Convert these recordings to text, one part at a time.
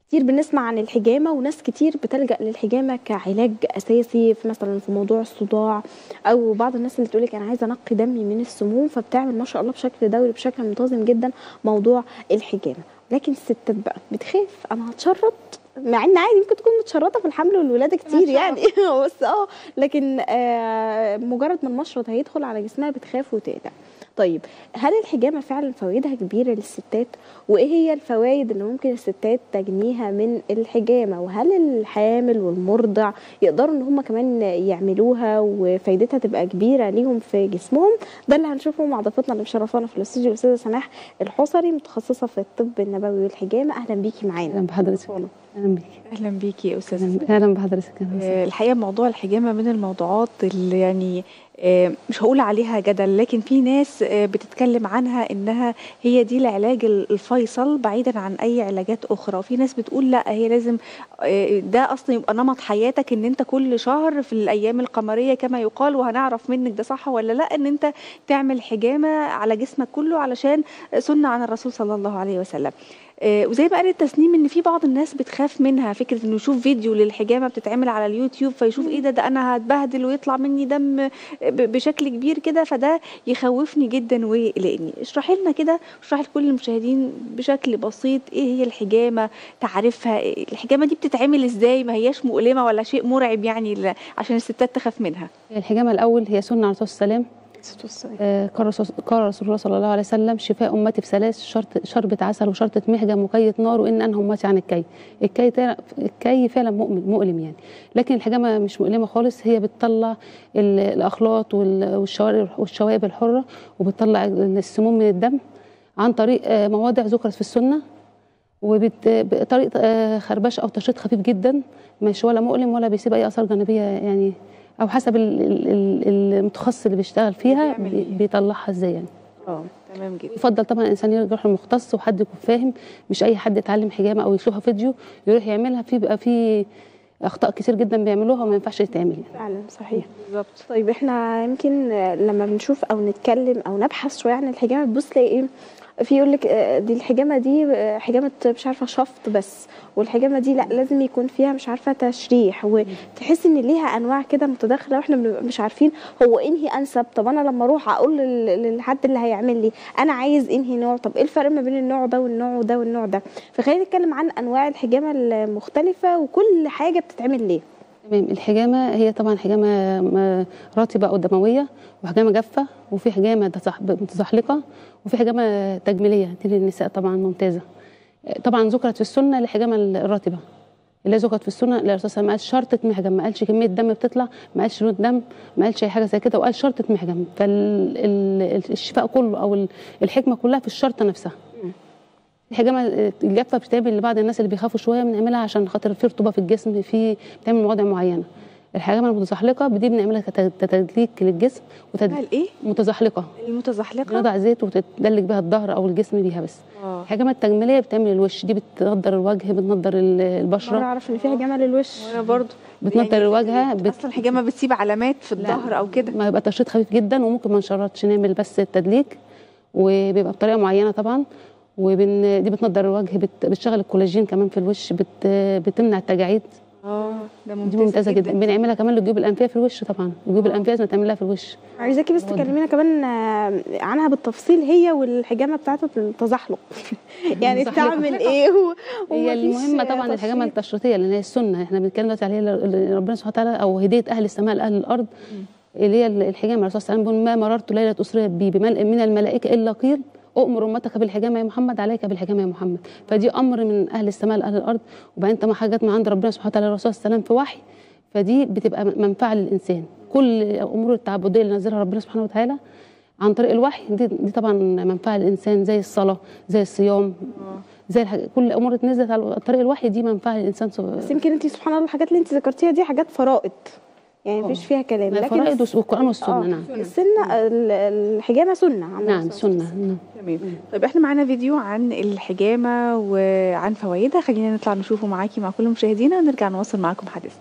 كتير بنسمع عن الحجامة وناس كتير بتلجأ للحجامة كعلاج أساسي في مثلا في موضوع الصداع أو بعض الناس اللي تقولك أنا عايزة أنقي دمي من السموم فبتعمل ما شاء الله بشكل دوري بشكل منتظم جدا موضوع الحجامة لكن الستات بقى بتخاف أنا هتشرط مع ان عادي ممكن تكون متشرطه في الحمل والولاده كتير يعني بس اه لكن آه مجرد ما المشرط هيدخل على جسمها بتخاف وتقلق طيب هل الحجامه فعلا فوائدها كبيره للستات وايه هي الفوائد اللي ممكن الستات تجنيها من الحجامه وهل الحامل والمرضع يقدروا ان هم كمان يعملوها وفايدتها تبقى كبيره ليهم في جسمهم ده اللي هنشوفه مع ضيفتنا اللي مشرفانا في الاستوديو الاستاذه سماح الحصري متخصصه في الطب النبوي والحجامه اهلا بيكي معانا اهلا بحضرتك اهلا بيكي اهلا بيكي يا استاذه اهلا بحضرتك آه، الحقيقه موضوع الحجامه من الموضوعات اللي يعني آه، مش هقول عليها جدل لكن في ناس آه، بتتكلم عنها انها هي دي العلاج الفيصل بعيدا عن اي علاجات اخرى وفي ناس بتقول لا هي لازم ده اصلا يبقى نمط حياتك ان انت كل شهر في الايام القمريه كما يقال وهنعرف منك ده صح ولا لا ان انت تعمل حجامه على جسمك كله علشان سنه عن الرسول صلى الله عليه وسلم آه، وزي ما قال التسنيم ان في بعض الناس بتخاف منها فكره انه يشوف فيديو للحجامه بتتعمل على اليوتيوب فيشوف ايه ده ده انا هتبهدل ويطلع مني دم بشكل كبير كده فده يخوفني جدا ويقلقني اشرحي لنا كده اشرحي لكل المشاهدين بشكل بسيط ايه هي الحجامه تعرفها الحجامه دي بتتعمل ازاي ما هياش مؤلمه ولا شيء مرعب يعني عشان الستات تخاف منها الحجامه الاول هي سنه على السلام آه، قال رسول الله صلى الله عليه وسلم شفاء امتي في ثلاث شرط شربة عسل وشرطة محجة مكية نار وان انهى امتي عن الكي الكي الكي فعلا مؤلم يعني لكن الحجامه مش مؤلمه خالص هي بتطلع الاخلاط والشوائب الحره وبتطلع السموم من الدم عن طريق آه، مواضع ذكرت في السنه وبطريقه آه، خربشه او تشريط خفيف جدا مش ولا مؤلم ولا بيسيب اي اثار جانبيه يعني او حسب المتخصص اللي بيشتغل فيها بيطلعها ازاي يعني اه تمام جدا يفضل طبعا الانسان يروح لمختص وحد يكون فاهم مش اي حد يتعلم حجامه او يشوفها فيديو يروح يعملها في بيبقى في اخطاء كتير جدا بيعملوها وما ينفعش تتعمل يعني. فعلا صحيح بالظبط طيب احنا يمكن لما بنشوف او نتكلم او نبحث شويه عن الحجامه تبص تلاقي ايه في يقول لك آه، دي الحجامه دي آه، حجامه مش عارفه شفط بس والحجامه دي لا لازم يكون فيها مش عارفه تشريح وتحس ان ليها انواع كده متداخله واحنا مش عارفين هو انهي انسب طب انا لما اروح اقول للحد اللي هيعمل لي انا عايز انهي نوع طب ايه الفرق ما بين النوع ده والنوع ده والنوع ده فخلينا نتكلم عن انواع الحجامه المختلفه وكل حاجه بتتعمل ليه تمام الحجامه هي طبعا حجامه رطبه او دمويه وحجامه جافه وفي حجامه متزحلقه وفي حجامه تجميليه دي للنساء طبعا ممتازه طبعا ذكرت في السنه الحجامه الرطبه اللي ذكرت في السنه الرسول صلى الله عليه وسلم ما قالش شرطه محجم ما قالش كميه دم بتطلع ما قالش لون دم ما قالش اي حاجه زي كده وقال شرطه محجم فالشفاء كله او الحكمه كلها في الشرطه نفسها الحجامه الجافه بتتعمل لبعض الناس اللي بيخافوا شويه بنعملها عشان خاطر في رطوبه في الجسم في بتعمل مواضع معينه الحجامه المتزحلقه دي بنعملها كتدليك للجسم وتد... ايه متزحلقه المتزحلقه بنضع زيت وتدلك بها الظهر او الجسم بيها بس آه. الحجامه التجميليه بتعمل الوش دي بتنضر الوجه بتنضر البشره انا اعرف ان في حجامه للوش وانا برضه بتنضر يعني الوجه بت... اصلا الحجامه بتسيب علامات في الظهر او كده ما يبقى تشريط خفيف جدا وممكن ما نشرطش نعمل بس التدليك وبيبقى بطريقه معينه طبعا وبن دي بتنضر الوجه بت... بتشغل الكولاجين كمان في الوش بت... بتمنع التجاعيد اه ده ممتازه, دي ممتازة جدا. جدا بنعملها كمان للجيوب الانفيه في الوش طبعا الجيوب آه. الانفيه لازم تعملها في الوش عايزاكي بس تكلمينا كمان آه، عنها بالتفصيل هي والحجامه بتاعه التزحلق يعني بتعمل ايه و... هي المهمه طبعا الحجامه التشريطيه لان هي السنه احنا بنتكلم دلوقتي عليها ربنا سبحانه وتعالى او هديه اهل السماء لاهل الارض اللي هي الحجامه الرسول صلى الله عليه وسلم ما مررت ليله اسري بي بملء من الملائكه الا قيل أؤمر أمتك بالحجامة يا محمد عليك بالحجامة يا محمد فدي أمر من أهل السماء لأهل الأرض وبعدين طبعا حاجات من عند ربنا سبحانه وتعالى الرسول صلى الله عليه وسلم في وحي فدي بتبقى منفعة للإنسان كل أمور التعبدية اللي نزلها ربنا سبحانه وتعالى عن طريق الوحي دي, دي طبعا منفعة للإنسان زي الصلاة زي الصيام زي الحاجة كل الامور اللي نزلت على طريق الوحي دي منفعه للانسان بس يمكن انت سبحان الله الحاجات اللي انت ذكرتيها دي حاجات فرائض يعني مفيش فيها كلام لكن فرائض والقران والسنه نعم السنه الحجامه سنه نعم سنه نعم تمام طيب احنا معانا فيديو عن الحجامه وعن فوائدها خلينا نطلع نشوفه معاكي مع كل مشاهدينا ونرجع نواصل معاكم حديثنا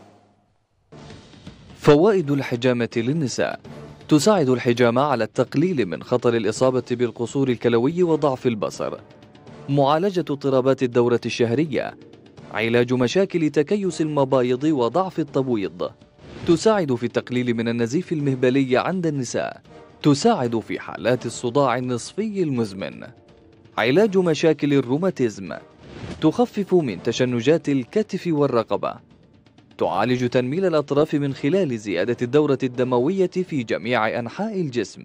فوائد الحجامه للنساء تساعد الحجامه على التقليل من خطر الاصابه بالقصور الكلوي وضعف البصر معالجه اضطرابات الدوره الشهريه علاج مشاكل تكيس المبايض وضعف التبويض تساعد في التقليل من النزيف المهبلي عند النساء تساعد في حالات الصداع النصفي المزمن علاج مشاكل الروماتيزم تخفف من تشنجات الكتف والرقبة تعالج تنميل الأطراف من خلال زيادة الدورة الدموية في جميع أنحاء الجسم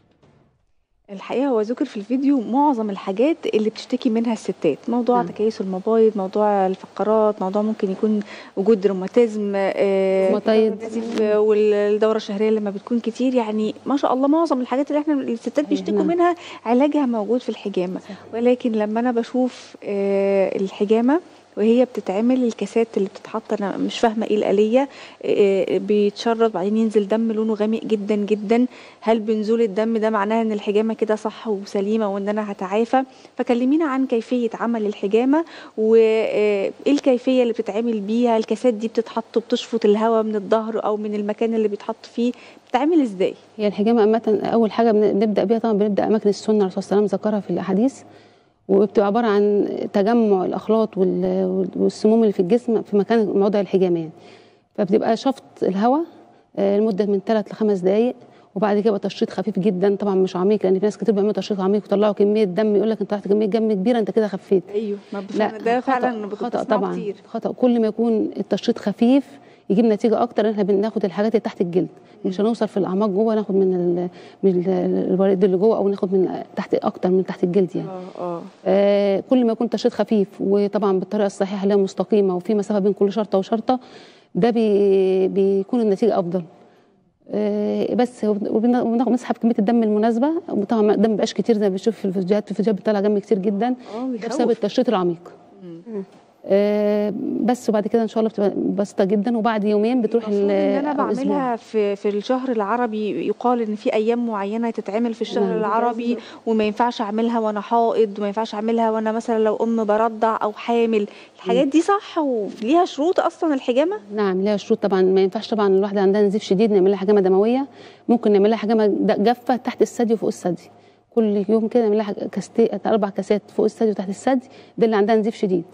الحقيقه هو ذكر في الفيديو معظم الحاجات اللي بتشتكي منها الستات موضوع نعم. تكيس المبايض موضوع الفقرات موضوع ممكن يكون وجود روماتيزم آه، روماتايد. نزيف، آه، والدوره الشهريه لما بتكون كتير يعني ما شاء الله معظم الحاجات اللي احنا الستات بيشتكوا نعم. منها علاجها موجود في الحجامه ولكن لما انا بشوف آه، الحجامه وهي بتتعمل الكاسات اللي بتتحط انا مش فاهمه ايه الاليه آه، بيتشرط بعدين ينزل دم لونه غامق جدا جدا هل بنزول الدم ده معناها ان الحجامه كده صح وسليمه وان انا هتعافى فكلمينا عن كيفيه عمل الحجامه وايه الكيفيه اللي بتتعمل بيها الكاسات دي بتتحط وبتشفط الهواء من الظهر او من المكان اللي بيتحط فيه بتتعمل ازاي هي الحجامه عامه اول حاجه بن- بنبدا بيها طبعا بنبدا اماكن السنه الرسول صلى الله عليه وسلم ذكرها في الاحاديث وبتبقى عباره عن تجمع الاخلاط وال- والسموم اللي في الجسم في مكان موضع الحجامه يعني فبتبقى شفط الهواء آه، لمده من 3 ل 5 دقائق وبعد كده يبقى تشريط خفيف جدا طبعا مش عميق لان في ناس كتير بيعملوا تشريط عميق ويطلعوا كميه دم يقول لك انت طلعت كميه دم كبيره انت كده خفيت ايوه ما لا ده فعلا خطأ, خطأ بتسمعه طبعا كتير. خطأ كل ما يكون التشريط خفيف يجيب نتيجة أكتر إن إحنا بناخد الحاجات اللي تحت الجلد مش هنوصل في الأعماق جوه ناخد من ال من ال- الوريد اللي جوه أو ناخد من تحت أكتر من تحت الجلد يعني اه اه آه كل ما يكون تشريط خفيف وطبعا بالطريقة الصحيحة اللي هي مستقيمة وفي مسافة بين كل شرطة وشرطة ده بي بيكون النتيجة أفضل آه، بس وبن- وبناخد نسحب كميه الدم المناسبه وطبعا الدم مبقاش كتير زي ما بنشوف في الفيديوهات في الفيديوهات بيطلع دم كتير جدا اه ده بسبب بيخوف التشريط العميق مم. آه، بس وبعد كده ان شاء الله بتبقى بسيطه جدا وبعد يومين بتروح المفروض ان انا أو أسبوع. بعملها في في الشهر العربي يقال ان في ايام معينه تتعمل في الشهر نعم. العربي وما ينفعش اعملها وانا حائض وما ينفعش اعملها وانا مثلا لو ام برضع او حامل الحاجات دي صح وليها شروط اصلا الحجامه نعم ليها شروط طبعا ما ينفعش طبعا الواحده عندها نزيف شديد نعمل لها حجامه دمويه ممكن نعمل لها حجامه د- جافه تحت الثدي وفوق الثدي كل يوم كده نعمل لها حاج- كاستي اربع كاسات فوق الثدي وتحت الثدي ده اللي عندها نزيف شديد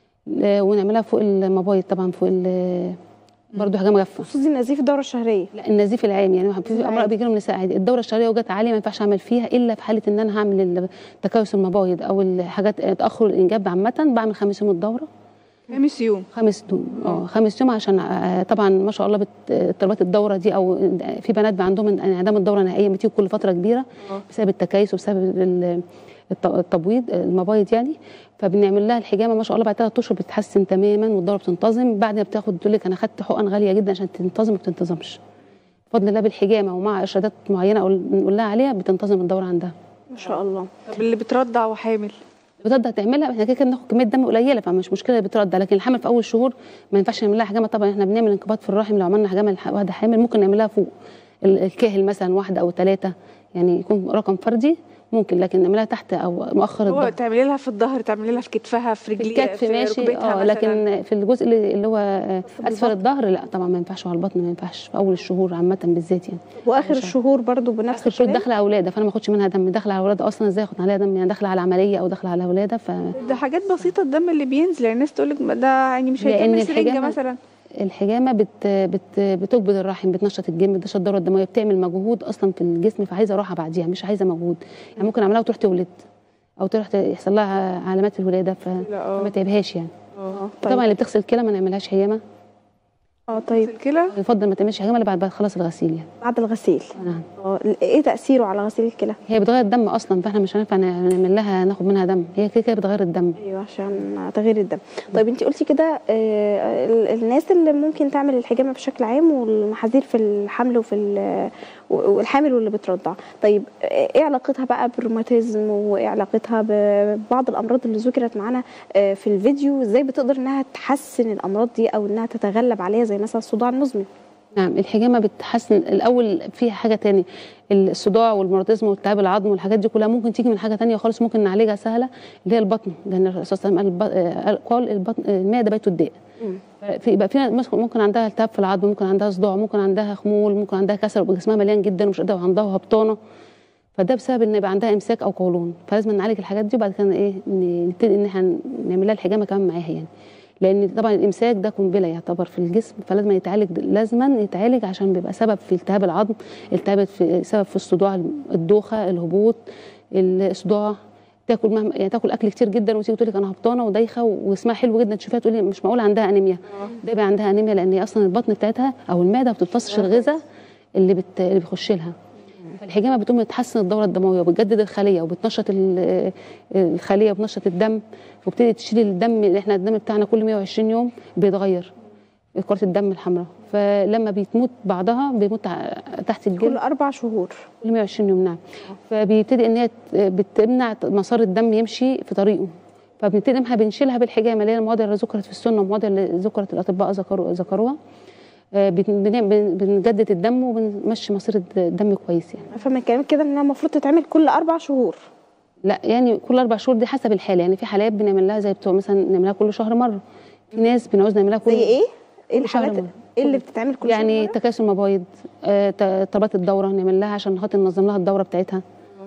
ل- ونعملها فوق المبايض طبعا فوق ال- برضه حجامه جافه خصوصي نزيف الدوره الشهريه لا النزيف العام يعني في العام. امراض بيجي لهم نساء عادي الدوره الشهريه وجت عاليه ما ينفعش اعمل فيها الا في حاله ان انا هعمل ال- تكيس المبايض او الحاجات تاخر الانجاب عامه بعمل خمس يوم الدوره خامس يوم خمس يوم اه خمس يوم عشان آه، طبعا ما شاء الله بت- اضطرابات الدوره دي او في بنات بقى عندهم انعدام الدوره نهائيا بتيجي كل فتره كبيره اه بسبب التكيس وبسبب ال- الت- التبويض المبايض يعني فبنعمل لها الحجامه ما شاء الله بعد ثلاث اشهر بتتحسن تماما والدوره بتنتظم بعد ما بتاخد تقول لك انا خدت حقن غاليه جدا عشان تنتظم ما بتنتظمش بفضل الله بالحجامه ومع ارشادات معينه أو نقول لها عليها بتنتظم الدوره عندها ما شاء الله طب اللي بترضع وحامل بتقدر تعملها احنا كده كده بناخد كميه دم قليله فمش مشكله بترضع لكن الحمل في اول شهور ما ينفعش نعمل لها حجامه طبعا احنا بنعمل انقباض في الرحم لو عملنا حجامه لواحده حامل ممكن نعملها فوق ال- الكاهل مثلا واحده او ثلاثه يعني يكون رقم فردي ممكن لكن نعملها تحت او مؤخر هو الظهر تعملي لها في الظهر تعملي لها في كتفها في في رجليها الكتف ماشي ركبتها اه مثلاً. لكن في الجزء اللي اللي هو آه، اسفل البطن. الظهر لا طبعا ما ينفعش على البطن ما ينفعش في اول الشهور عامه بالذات يعني واخر مش- الشهور برضو بنفس اخر شهور الكلام داخله على ولاده فانا ما اخدش منها دم داخله على ولاده اصلا ازاي اخد عليها دم يعني داخله على عمليه او داخله على ولاده ف ده حاجات بسيطه الدم اللي بينزل يعني الناس تقول لك ده يعني مش لأن هيكمل سرنجه الحجامة- مثلا الحجامه بت بت بتكبد الرحم بتنشط الجلد بتنشط الدوره الدمويه بتعمل مجهود اصلا في الجسم فعايزه راحه بعديها مش عايزه مجهود يعني ممكن اعملها وتروح تولد او تروح يحصل لها علامات الولاده ف- لا اه فما تعبهاش يعني اه طبعا اللي بتغسل كلى ما نعملهاش حجامه اه طيب الكلى يفضل ما تعملش حجامه الا بعد ما تخلص الغسيل يعني بعد الغسيل نعم اه ايه تاثيره على غسيل الكلى هي بتغير الدم اصلا فاحنا مش هينفع نعمل لها ناخد منها دم هي كده كده بتغير الدم ايوه عشان تغيير الدم طيب انت قلتي كده آه، ال- الناس اللي ممكن تعمل الحجامه بشكل عام والمحاذير في الحمل وفي ال- والحامل واللي بترضع طيب آه، ايه علاقتها بقى بالروماتيزم وايه علاقتها ببعض الامراض اللي ذكرت معانا آه، في الفيديو ازاي بتقدر انها تحسن الامراض دي او انها تتغلب عليها زي مثلا الصداع المزمن نعم الحجامه بتحسن الاول فيها حاجه تاني الصداع والمرضيزم والتهاب العظم والحاجات دي كلها ممكن تيجي من حاجه تانية خالص ممكن نعالجها سهله اللي هي البطن لان الرسول صلى الله عليه وسلم قال الب- آه، قال البطن المعده بيت الداء في يبقى في ناس ممكن عندها التهاب في العظم ممكن عندها صداع ممكن عندها خمول ممكن عندها كسل ويبقى جسمها مليان جدا ومش قادره وعندها هبطانه فده بسبب ان يبقى عندها امساك او قولون فلازم نعالج الحاجات دي وبعد كده ايه ن- نبتدي ان احنا نعمل لها الحجامه كمان معاها يعني لان طبعا الامساك ده قنبله يعتبر في الجسم فلازم يتعالج لازما يتعالج عشان بيبقى سبب في التهاب العظم التهاب في سبب في الصداع الدوخه الهبوط الصداع تاكل مهما يعني تاكل اكل كتير جدا وتيجي تقول لك انا هبطانه ودايخه واسمها حلو جدا تشوفيها تقولي مش معقول عندها انيميا ده يبقى عندها انيميا لان هي اصلا البطن بتاعتها او المعده ما بتمتصش الغذاء اللي بت... اللي بيخش لها فالحجامه بتقوم تحسن الدوره الدمويه وبتجدد الخليه وبتنشط ال- الخليه وبتنشط الدم وبتبتدي تشيل الدم اللي احنا الدم بتاعنا كل 120 يوم بيتغير كرة الدم الحمراء فلما بتموت بعضها بيموت ع- تحت كل الجلد اربع شهور كل 120 يوم نعم فبيبتدي ان هي ت- بتمنع مسار الدم يمشي في طريقه فبنبتدي احنا بنشيلها بالحجامه اللي هي المواد اللي ذكرت في السنه والمواد اللي ذكرت الاطباء ذكروا ذكروها آه، بن- بن- بن- بنجدد الدم وبنمشي مسير الدم كويس يعني فمن كلامك كده انها المفروض تتعمل كل اربع شهور لا يعني كل اربع شهور دي حسب الحاله يعني في حالات بنعمل لها زي بتوع مثلا نعملها كل شهر مره في ناس بنعوز نعملها كل زي ايه؟ ايه كل شهر الحالات مرة. ايه اللي بتتعمل كل يعني شهر مرة؟ تكاسل مبايض آه، ت- اضطرابات الدوره نعمل لها عشان خاطر ننظم لها الدوره بتاعتها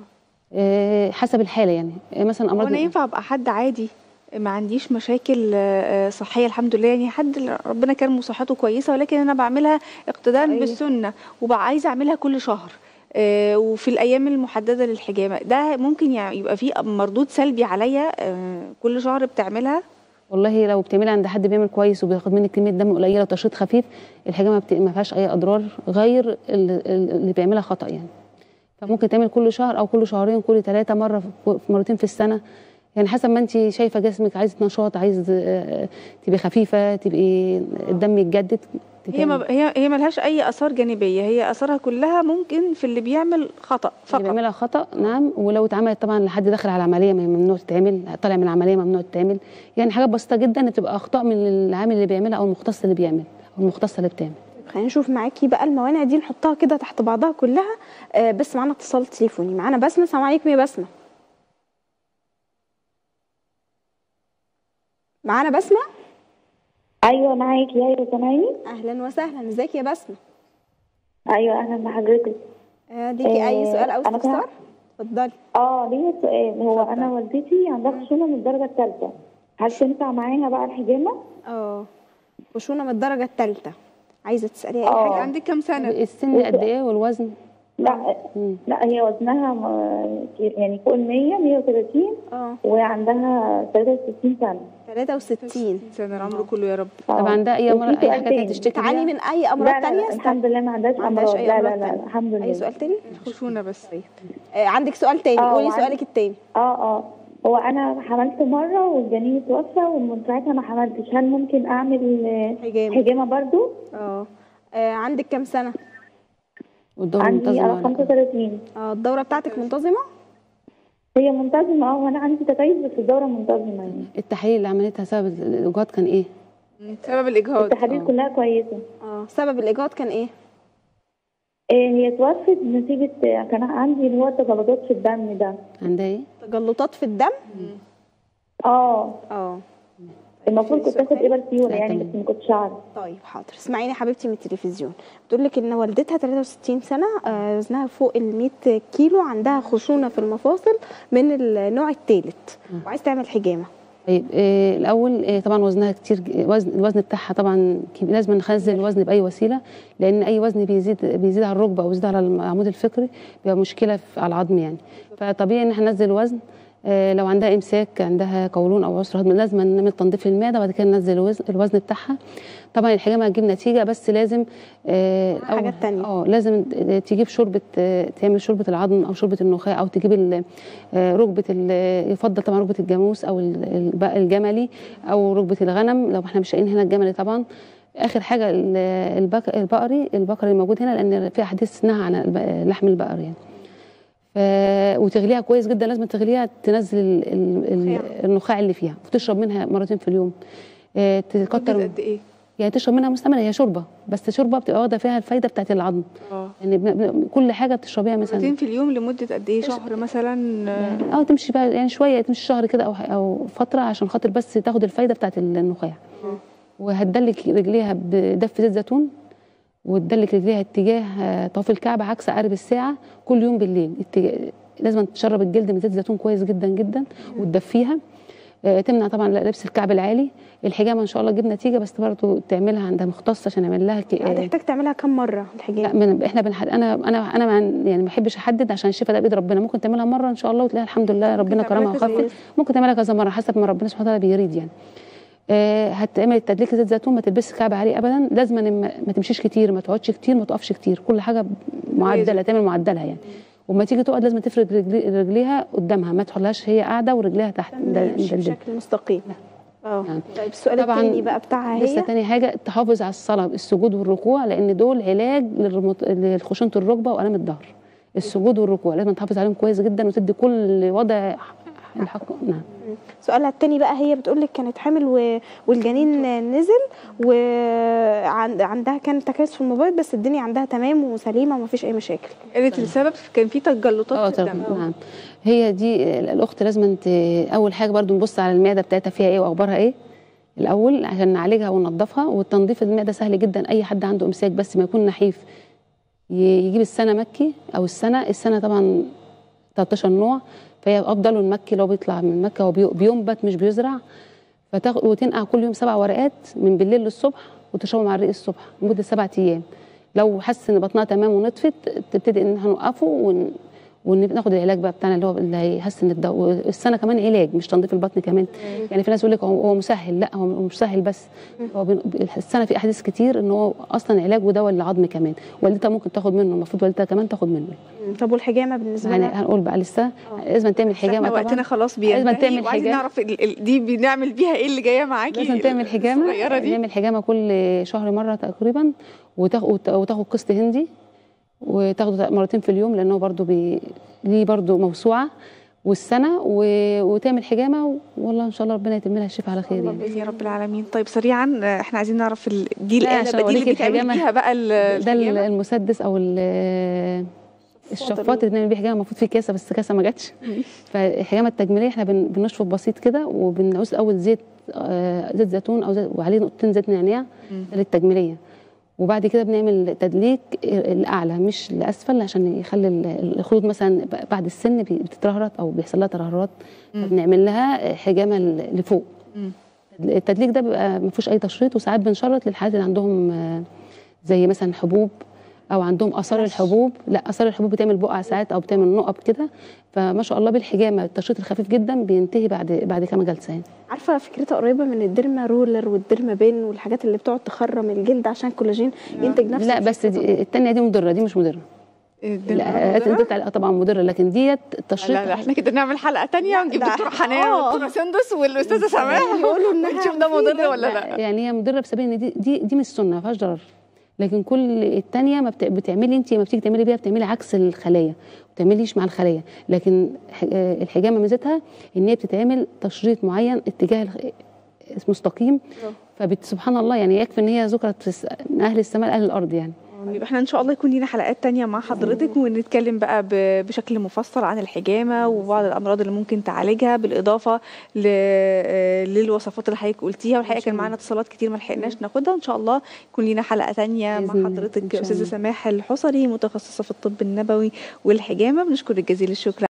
آه، حسب الحاله يعني آه، مثلا هو امراض انا ينفع ابقى حد عادي ما عنديش مشاكل آه، صحيه الحمد لله يعني حد اللي ربنا كرمه صحته كويسه ولكن انا بعملها اقتداء أيوة. بالسنه وبقى عايزه اعملها كل شهر آه، وفي الايام المحدده للحجامه ده ممكن يعني يبقى فيه مردود سلبي عليا آه، كل شهر بتعملها والله لو بتعملي عند حد بيعمل كويس وبياخد منك كميه دم قليله وتشريط خفيف الحجامه بت... ما فيهاش اي اضرار غير ال- ال- اللي بيعملها خطا يعني فممكن تعمل كل شهر او كل شهرين كل ثلاثه مره في مرتين في السنه يعني حسب ما انت شايفه جسمك عايز نشاط عايز آه، تبقي خفيفه تبقي الدم يتجدد هي ما هي هي ملهاش اي اثار جانبيه هي اثارها كلها ممكن في اللي بيعمل خطا اللي فقط بيعملها خطا نعم ولو اتعملت طبعا لحد داخل على العمليه ممنوع تتعمل طالع من العمليه ممنوع تتعمل يعني حاجات بسيطه جدا بتبقى اخطاء من العامل اللي بيعملها او المختص اللي بيعمل او المختصه اللي بتعمل خلينا نشوف معاكي بقى الموانع دي نحطها كده تحت بعضها كلها آه بس معانا اتصال تليفوني معانا بسمه السلام عليكم يا بسمه معانا بسمه ايوه معاكي ايوه سامعيني اهلا وسهلا ازيك يا بسمه ايوه اهلا بحضرتك آه ليكي اي آه، سؤال او أنا استفسار كده- اتفضلي اه ليا سؤال هو اتفضل. انا والدتي عندها خشونه من الدرجه الثالثه هل تنفع معاها بقى الحجامه اه خشونه من الدرجه الثالثه عايزه تسالي اي آه. حاجه عندك كام سنه السن قد ايه والوزن لا مم. لا هي وزنها م- يعني فوق ال 100 130 اه وعندها 63 سنه 63 سنه العمر كله يا رب آه. طب عندها اي وفي امراض اي سؤال حاجه تانية تاني. تشتكي بتعاني بيها؟ من اي لا امراض لا, تانية لا استنى. الحمد لله ما عندهاش ما عندهاش امراض أي لا أمراض لا لا تانية. الحمد لله اي سؤال تاني خشونه بس آه عندك سؤال تاني آه، قولي وعندي- سؤالك التاني اه اه هو انا حملت مره والجنين اتوفى ومن ساعتها ما حملتش هل ممكن اعمل آه، حجامه حجامه برضو اه آه، عندك كام سنه والدورة عندي منتظمة انا ولا لأ؟ 35 اه الدوره بتاعتك منتظمه هي منتظمة اه وانا عندي تكيس بس الدورة منتظمة يعني التحاليل اللي عملتها سبب الايجاد كان ايه؟ سبب الاجهاض التحاليل آه. كلها كويسة اه سبب الايجاد كان ايه إيه هي توفت نتيجة كان عندي اللي هو تجلطات في الدم ده عندها ايه؟ تجلطات في الدم اه اه المفروض كنت سؤال اخد تاني؟ ابر لا، يعني تمام. بس ما كنتش اعرف طيب حاضر اسمعيني يا حبيبتي من التلفزيون بتقول لك ان والدتها 63 سنه آه، وزنها فوق ال 100 كيلو عندها خشونه في المفاصل من النوع الثالث وعايز تعمل حجامه طيب آه الاول آه طبعا وزنها كتير ج- وزن الوزن بتاعها طبعا كبير لازم نخزن الوزن باي وسيله لان اي وزن بيزيد بيزيد على الركبه او بيزيد على العمود الفقري بيبقى مشكله في على العظم يعني فطبيعي ان احنا ننزل الوزن آه لو عندها امساك عندها قولون او عسر هضم لازم نعمل تنظيف المعده وبعد كده ننزل الوزن, الوزن بتاعها طبعا الحجامه هتجيب نتيجه بس لازم آه الأول- حاجات تانية. اه لازم تجيب شوربه آه، تعمل شوربه العظم او شوربه النخاع او تجيب ال- آه، ركبه ال- يفضل طبعا ركبه الجاموس او ال- الب- الجملي او ركبه الغنم لو احنا مش لاقيين هنا الجملي طبعا اخر حاجه ال- البك- البقري البقري الموجود هنا لان في احاديث نهى عن الب- لحم البقر يعني ف... وتغليها كويس جدا لازم تغليها تنزل ال... ال... ال- النخاع اللي فيها وتشرب منها مرتين في اليوم آه، تكتر مدة قد ايه يعني تشرب منها مستمرة هي شوربه بس شوربه بتبقى واخده فيها الفايده بتاعت العظم اه يعني بن... بن... كل حاجه بتشربيها مثلا مرتين في اليوم لمده قد ايه شهر مثلا آه، اه تمشي بقى يعني شويه تمشي شهر كده او او فتره عشان خاطر بس تاخد الفايده بتاعت النخاع وهتدلك رجليها بدف زيت زيتون وتدلك رجليها اتجاه آه، طواف الكعبه عكس عقرب الساعه كل يوم بالليل اتجاه لازم تشرب الجلد من زيت زيتون كويس جدا جدا وتدفيها آه، تمنع طبعا لبس الكعب العالي الحجامه ان شاء الله تجيب نتيجه بس برضه تعملها عند مختص عشان يعمل لها ك- آه، هتحتاج تعملها كم مره لا الحجامه من احنا بنحد انا انا انا مع- يعني ما بحبش احدد عشان الشفاء ده بايد ربنا ممكن تعملها مره ان شاء الله وتلاقيها الحمد لله ربنا تعملها كرمها كذا وخفت ممكن تعملها كذا مره حسب ما ربنا سبحانه وتعالى بيريد يعني آه هتعمل التدليك زيت زيتون ما تلبسش كعب عالي ابدا لازم ما, ما تمشيش كتير ما تقعدش كتير ما تقفش كتير كل حاجه معدله تعمل معدلها يعني وما تيجي تقعد لازم تفرد رجلي رجليها قدامها ما تخليهاش هي قاعده ورجليها تحت ده, ده, ماشي ده بشكل مستقيم اه نعم. طيب السؤال طبعاً الثاني بقى بتاعها لسه هي تاني حاجه تحافظ على الصلاه السجود والركوع لان دول علاج للرمط... لخشونه الركبه والام الظهر السجود والركوع لازم تحافظ عليهم كويس جدا وتدي كل وضع الحق نعم سؤالها التاني بقى هي بتقول لك كانت حامل و... والجنين نزل وعندها كان تكيس في الموبايل بس الدنيا عندها تمام وسليمه ومفيش اي مشاكل قالت السبب كان في اه تجلطات في طبعا الدم نعم هي دي الاخت لازم ت... اول حاجه برضو نبص على المعده بتاعتها فيها ايه واخبارها ايه الاول عشان نعالجها وننظفها والتنظيف المعده سهل جدا اي حد عنده امساك بس ما يكون نحيف ي- يجيب السنه مكي او السنه السنه طبعا 13 نوع فهي افضل المكي لو بيطلع من مكه هو بي- بينبت مش بيزرع فتاخد وتنقع كل يوم سبع ورقات من بالليل للصبح وتشربهم على الريق الصبح لمده سبعة ايام لو حس ان بطنها تمام ونطفت تبتدي ان احنا نوقفه ون... وناخد العلاج بقى بتاعنا اللي هو اللي هيحسن الدواء والسنه كمان علاج مش تنظيف البطن كمان يعني في ناس يقول لك هو هو مسهل لا هو مش سهل بس هو بين- السنه في احاديث كتير ان هو اصلا علاج ودواء للعظم كمان والدتها ممكن تاخد منه المفروض والدتها كمان تاخد منه طب والحجامه بالنسبه يعني لها هنقول بقى لسه لازم تعمل احنا حجامه وقتنا طبعا خلاص لازم بينتهي تعمل وعايزين حجامة. نعرف ال- ال- دي بنعمل بيها ايه اللي جايه معاكي لازم تعمل حجامه الصغيره دي نعمل حجامه كل شهر مره تقريبا وتاخد وتاخد قسط هندي وتاخده مرتين في اليوم لانه برضو بي... ليه برضو موسوعه والسنه و... وتعمل حجامه و... والله ان شاء الله ربنا يتم لها الشفاء على خير يعني باذن يا رب العالمين طيب سريعا آه، احنا عايزين نعرف ال... دي لا، الاله عشان بقى دي اللي أوريكي بيتعمل الحجامة. بيها بقى ال- ده ال- الحجامة؟ المسدس او ال- الشفاط اللي بنعمل بيه حجامه المفروض فيه كاسه بس كاسه ما جاتش فالحجامه التجميليه احنا بن- بنشفط بسيط كده وبنعوز اول زيت آه، زيت زيتون او زيت وعليه نقطتين زيت نعناع ده للتجميليه وبعد كده بنعمل تدليك الاعلى مش الاسفل عشان يخلي ال- الخدود مثلا بعد السن بي- بتترهرط او بيحصل لها ترهرات فبنعمل لها حجامه ل- لفوق مم. التدليك ده بيبقى ما فيهوش اي تشريط وساعات بنشرط للحالات اللي عندهم آه، زي مثلا حبوب او عندهم اثار الحبوب لا اثار الحبوب بتعمل بقع ساعات او بتعمل نقط كده فما شاء الله بالحجامه التشريط الخفيف جدا بينتهي بعد بعد كام جلسه يعني عارفه فكرتها قريبه من الديرما رولر والديرما بين والحاجات اللي بتقعد تخرم الجلد عشان الكولاجين ينتج نفس لا بس دي الثانيه دي مضره دي مش مضره دي لا الموضوع انت قلت طبعا مضره لكن ديت التشريط لا لا احنا كده نعمل حلقه تانية ونجيب ده- دكتوره حنان آه. ودكتوره سندس والاستاذه سماح يقولوا إنها ونشوف ده مضر ولا لا يعني هي مضره بسبب ان دي دي, دي مش سنه ما فيهاش ضرر لكن كل التانية ما بت- بتعملي انت ما بتيجي تعملي بيها بتعملي عكس الخلايا ما بتعمليش مع الخلايا لكن ح- آه، الحجامه ميزتها ان هي بتتعمل تشريط معين اتجاه الخ- مستقيم فسبحان الله يعني يكفي ان هي ذكرت في الس- من اهل السماء لاهل الارض يعني يبقى احنا ان شاء الله يكون لينا حلقات تانية مع حضرتك ونتكلم بقى ب- بشكل مفصل عن الحجامة وبعض الامراض اللي ممكن تعالجها بالاضافة ل- آه، للوصفات اللي حضرتك قلتيها والحقيقة كان معانا اتصالات كتير ما لحقناش ناخدها ان شاء الله يكون لينا حلقة تانية مع بإذن الله. إن حضرتك شاء استاذة الله. سماح الحصري متخصصة في الطب النبوي والحجامة بنشكرك جزيل الشكر